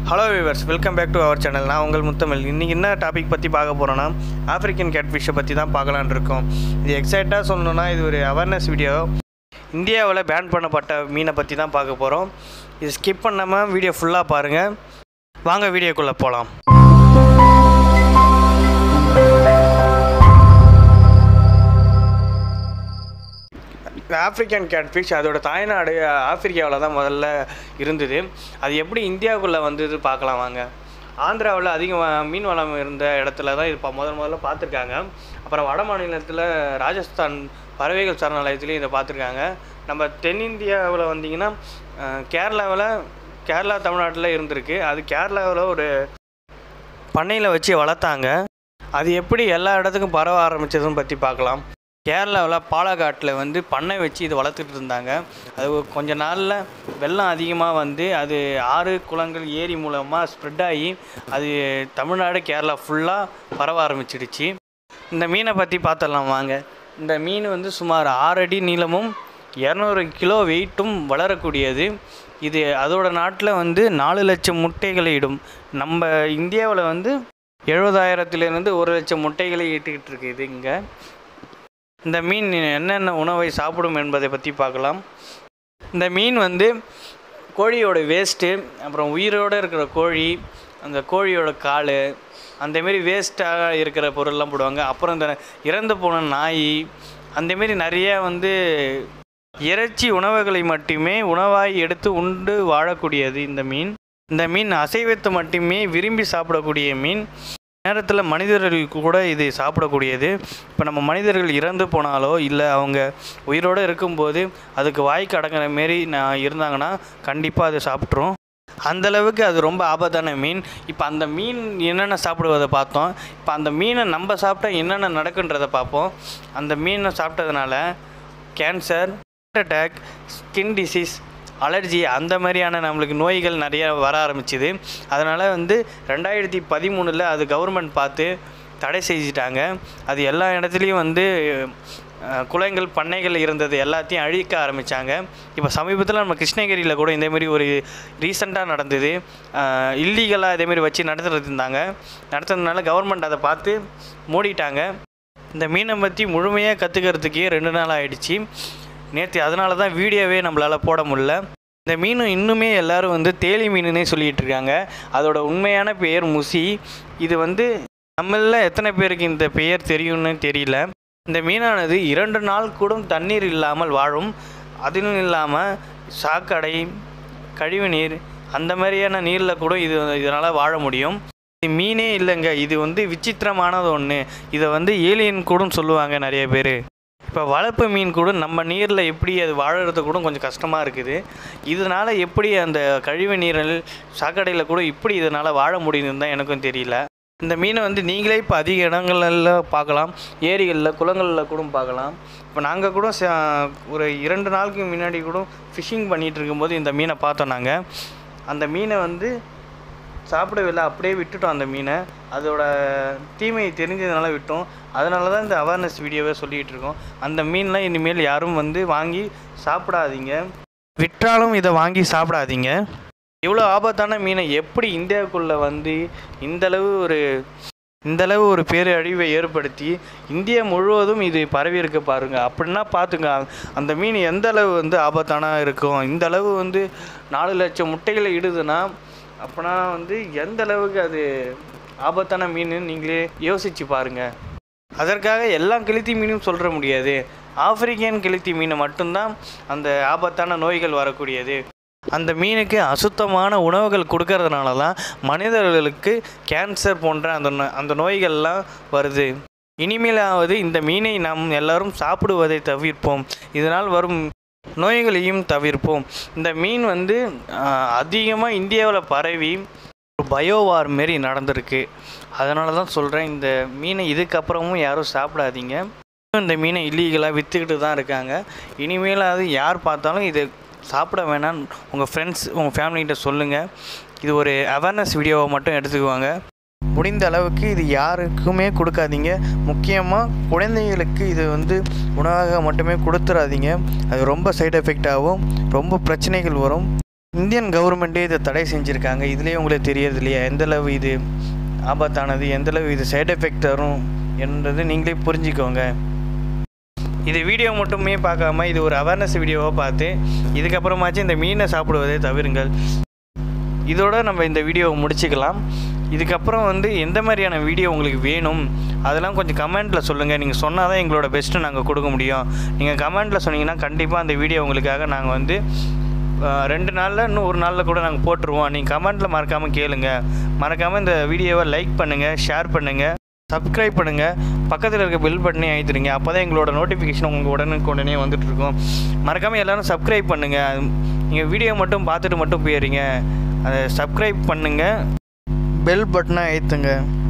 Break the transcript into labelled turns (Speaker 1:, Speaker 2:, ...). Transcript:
Speaker 1: hello viewers welcome back to our channel நான் உங்கள் முத்தமிழ் இன்றைக்கி என்ன டாபிக் பற்றி பார்க்க போகிறோன்னா ஆஃப்ரிக்கன் கேட் ஃபிஷ்ஷை பற்றி தான் பார்க்கலான்னு இருக்கோம் இது எக்ஸைட்டாக சொல்லணுன்னா இது ஒரு அவேர்னஸ் வீடியோ இந்தியாவில் பேன் பண்ணப்பட்ட மீனை பற்றி தான் பார்க்க போகிறோம் இது ஸ்கிப் பண்ணாமல் வீடியோ ஃபுல்லாக பாருங்கள் வாங்க வீடியோக்குள்ளே போகலாம் ஆஃப்ரிக்கன் கேட்ஃபிஷ் அதோட தாய்நாடு ஆப்பிரிக்காவில் தான் முதல்ல இருந்தது அது எப்படி இந்தியாவுக்குள்ளே வந்தது பார்க்கலாம் வாங்க ஆந்திராவில் அதிக வ- மீன் வளம் இருந்த இடத்துல தான் இது ப- முதல் முதல்ல பார்த்துருக்காங்க அப்புறம் வட மாநிலத்தில் ராஜஸ்தான் பறவைகள் சரணாலயத்துலேயும் இதை பார்த்துருக்காங்க நம்ம தென்னிந்தியாவில் வந்தீங்கன்னா கேரளாவில் கேரளா தமிழ்நாட்டில் இருந்திருக்கு அது கேரளாவில் ஒரு பண்ணையில் வச்சு வளர்த்தாங்க அது எப்படி எல்லா இடத்துக்கும் பரவ ஆரம்பிச்சதுன்னு பற்றி பார்க்கலாம் கேரளாவில் பாலக்காட்டில் வந்து பண்ணை வச்சு இது வளர்த்துட்டு இருந்தாங்க அது ஒரு கொஞ்ச நாளில் வெள்ளம் அதிகமாக வந்து அது ஆறு குளங்கள் ஏரி மூலமாக ஸ்ப்ரெட் ஆகி அது தமிழ்நாடு கேரளா ஃபுல்லாக பரவ ஆரம்பிச்சிடுச்சு இந்த மீனை பற்றி பார்த்துடலாம் வாங்க இந்த மீன் வந்து சுமார் ஆறு அடி நீளமும் இரநூறு கிலோ வெயிட்டும் வளரக்கூடியது இது அதோட நாட்டில் வந்து நாலு லட்சம் முட்டைகளை இடும் நம்ம இந்தியாவில் வந்து எழுபதாயிரத்துலேருந்து ஒரு லட்சம் முட்டைகளை இட்டுக்கிட்டு இருக்கு இது இங்கே இந்த மீன் என்னென்ன உணவை சாப்பிடும் என்பதை பற்றி பார்க்கலாம் இந்த மீன் வந்து கோழியோட வேஸ்ட்டு அப்புறம் உயிரோடு இருக்கிற கோழி அந்த கோழியோட கால் அந்தமாரி வேஸ்ட்டாக இருக்கிற பொருள்லாம் போடுவாங்க அப்புறம் இந்த இறந்து போன நாய் அந்தமாரி நிறைய வந்து இறைச்சி உணவுகளை மட்டுமே உணவாய் எடுத்து உண்டு வாழக்கூடியது இந்த மீன் இந்த மீன் அசைவத்தை மட்டுமே விரும்பி சாப்பிடக்கூடிய மீன் நேரத்தில் மனிதர்கள் கூட இது சாப்பிடக்கூடியது இப்போ நம்ம மனிதர்கள் இறந்து போனாலோ இல்லை அவங்க உயிரோடு இருக்கும்போது அதுக்கு வாய்க்கு அடங்குற மாரி நான் இருந்தாங்கன்னா கண்டிப்பாக அது சாப்பிட்ரும் அந்த அளவுக்கு அது ரொம்ப ஆபத்தான மீன் இப்போ அந்த மீன் என்னென்ன சாப்பிடுவதை பார்த்தோம் இப்போ அந்த மீனை நம்ம சாப்பிட்டா என்னென்ன நடக்குன்றதை பார்ப்போம் அந்த மீனை சாப்பிட்டதுனால cancer heart attack skin disease allergy அந்த மாதிரியான நம்மளுக்கு நோய்கள் நிறைய வர ஆரம்பிச்சுது அதனால் வந்து ரெண்டாயிரத்தி பதிமூணில் அது கவர்மெண்ட் பார்த்து தடை செஞ்சிட்டாங்க அது எல்லா இடத்துலையும் வந்து அஹ், குளங்கள் பண்ணைகள் இருந்தது எல்லாத்தையும் அழிக்க ஆரம்பித்தாங்க இப்போ சமீபத்தில் நம்ம கிருஷ்ணகிரியில் கூட இதேமாரி ஒரு ரீசெண்டாக நடந்தது இல்லீகலாக இதேமாரி வச்சு நடத்துறது இருந்தாங்க நடத்துறதுனால கவர்மெண்ட் அதை பார்த்து மூடிட்டாங்க இந்த மீனை பற்றி முழுமையாக கற்றுக்கிறதுக்கே ரெண்டு நாள் ஆயிடுச்சு நேற்று அதனால தான் வீடியோவே நம்மளால் போட முடியல இந்த மீன் இன்னுமே எல்லாரும் வந்து தேலி மீனுன்னே சொல்லிகிட்டு இருக்காங்க அதோட உண்மையான பெயர் முசி இது வந்து நம்மள எத்தனை பேருக்கு இந்த பெயர் தெரியும்னு தெரியல இந்த மீனானது இரண்டு நாள் கூட தண்ணீர் இல்லாமல் வாழும் அதுவும் இல்லாமல் சாக்கடை கழிவுநீர் அந்த மாதிரியான நீரில் கூட இது இதனால் வாழ முடியும் இது மீனே இல்லைங்க இது வந்து விசித்திரமானது ஒன்று இதை வந்து ஏலியன் கூட சொல்லுவாங்க நிறைய பேர் இப்போ வளர்ப்பு மீன் கூட நம்ம நீரில் எப்படி அது வாழறது கூட கொஞ்சம் கஷ்டமாக இருக்குது இதனால் எப்படி அந்த கழிவு நீரில் சாக்கடையில் கூட இப்படி இதனால் வாழ முடியுதுன்னு தான் எனக்கும் தெரியல இந்த மீனை வந்து நீங்களே இப்போ அதிக இடங்கள்ல பார்க்கலாம் ஏரிகளில் குளங்களில் கூட பார்க்கலாம் இப்போ நாங்கள் கூட ச- ஒரு இரண்டு நாளுக்கு முன்னாடி கூட ஃபிஷிங் பண்ணிகிட்டு இருக்கும்போது இந்த மீனை பார்த்தோம் நாங்கள் அந்த மீனை வந்து சாப்பிடவில்லை அப்படியே விட்டுட்டோம் அந்த மீனை அதோட தீமையை தெரிஞ்சதுனால விட்டோம் அதனால தான் இந்த அவேர்னஸ் வீடியோவை சொல்லிகிட்டு இருக்கோம் அந்த மீன்லாம் இனிமேல் யாரும் வந்து வாங்கி சாப்பிடாதீங்க விற்றாலும் இதை வாங்கி சாப்பிடாதீங்க இவ்வளோ ஆபத்தான மீனை எப்படி இந்தியாவுக்குள்ளே வந்து இந்தளவு ஒரு இந்தளவு ஒரு பேரழிவை ஏற்படுத்தி இந்தியா முழுவதும் இது பரவி இருக்கு பாருங்க அப்படின்னா பார்த்துங்க அந்த மீன் எந்த அளவு வந்து ஆபத்தான இருக்கும் இந்த அளவு வந்து நாலு லட்சம் முட்டைகளை இடுதுன்னா அப்போனா வந்து எந்த அளவுக்கு அது ஆபத்தான மீன் நீங்களே யோசிச்சு பாருங்க அதற்காக எல்லா கிழித்தி மீனும் சொல்ற முடியாது ஆப்பிரிக்கன் கிழித்தி மீனை மட்டும்தான் அந்த ஆபத்தான நோய்கள் வரக்கூடியது அந்த மீனுக்கு அசுத்தமான உணவுகள் கொடுக்கறதுனால தான் மனிதர்களுக்கு கேன்சர் போன்ற அந்த நோ- அந்த நோய்கள்லாம் வருது இனிமேலாவது இந்த மீனை நாம் எல்லாரும் சாப்பிடுவதை தவிர்ப்போம் இதனால் வரும் நோய்களையும் தவிர்ப்போம் இந்த மீன் வந்து அதிகமாக இந்தியாவில் பரவி ஒரு பயோவார் மாரி நடந்திருக்கு அதனால தான் சொல்கிறேன் இந்த மீனை இதுக்கப்புறமும் யாரும் சாப்பிடாதீங்க இந்த மீனை இல்லீகலாக விற்றுக்கிட்டு தான் இருக்காங்க இனிமேலாவது யார் பார்த்தாலும் இதை சாப்பிட வேணாம் உங்கள் ஃப்ரெண்ட்ஸ் உங்கள் ஃபேமிலிகிட்ட சொல்லுங்கள் இது ஒரு அவேர்னஸ் வீடியோவை மட்டும் எடுத்துக்குவாங்க முடிந்த அளவுக்கு இது யாருக்குமே கொடுக்காதீங்க முக்கியமாக குழந்தைகளுக்கு இது வந்து உணவாக மட்டுமே கொடுத்துறாதீங்க அது ரொம்ப சைடு எஃபெக்ட் ஆகும் ரொம்ப பிரச்சனைகள் வரும் இந்தியன் கவர்மெண்ட்டே இதை தடை செஞ்சுருக்காங்க இதுலேயே உங்களுக்கு தெரியறது இல்லையா எந்தளவு இது ஆபத்தானது எந்தளவு இது சைடு எஃபெக்ட் தரும் என்றது நீங்களே புரிஞ்சுக்கோங்க இது வீடியோ மட்டுமே பார்க்காம இது ஒரு அவேர்னஸ் வீடியோவாக பார்த்து இதுக்கப்புறமாச்சும் இந்த மீனை சாப்பிடுவதை தவிருங்கள் இதோட நம்ம இந்த வீடியோவை முடிச்சுக்கலாம் இதுக்கப்புறம் வந்து எந்த மாதிரியான வீடியோ உங்களுக்கு வேணும் அதெல்லாம் கொஞ்சம் கமெண்ட்டில் சொல்லுங்கள் நீங்கள் சொன்னால் தான் எங்களோட பெஸ்ட்டு நாங்கள் கொடுக்க முடியும் நீங்கள் கமெண்ட்டில் சொன்னீங்கன்னா கண்டிப்பாக அந்த வீடியோ உங்களுக்காக நாங்கள் வந்து அஹ், ரெண்டு நாளில் இன்னும் ஒரு நாளில் கூட நாங்கள் போட்டுருவோம் நீங்கள் கமெண்ட்டில் மறக்காமல் கேளுங்க மறக்காமல் இந்த வீடியோவை லைக் பண்ணுங்கள் ஷேர் பண்ணுங்கள் சப்ஸ்கிரைப் பண்ணுங்கள் பக்கத்தில் இருக்க பெல் பட்டனே அழுத்துருங்க அப்போ தான் எங்களோட நோட்டிஃபிகேஷன் உங்களுக்கு உடனுக்கு உடனே வந்துட்டு இருக்கும் மறக்காமல் எல்லாரும் சப்ஸ்கிரைப் பண்ணுங்கள் நீங்கள் வீடியோ மட்டும் பார்த்துட்டு மட்டும் போயிடுறீங்க அதை சப்ஸ்கிரைப் பண்ணுங்கள் பெல் பட்டனை அழுத்துங்க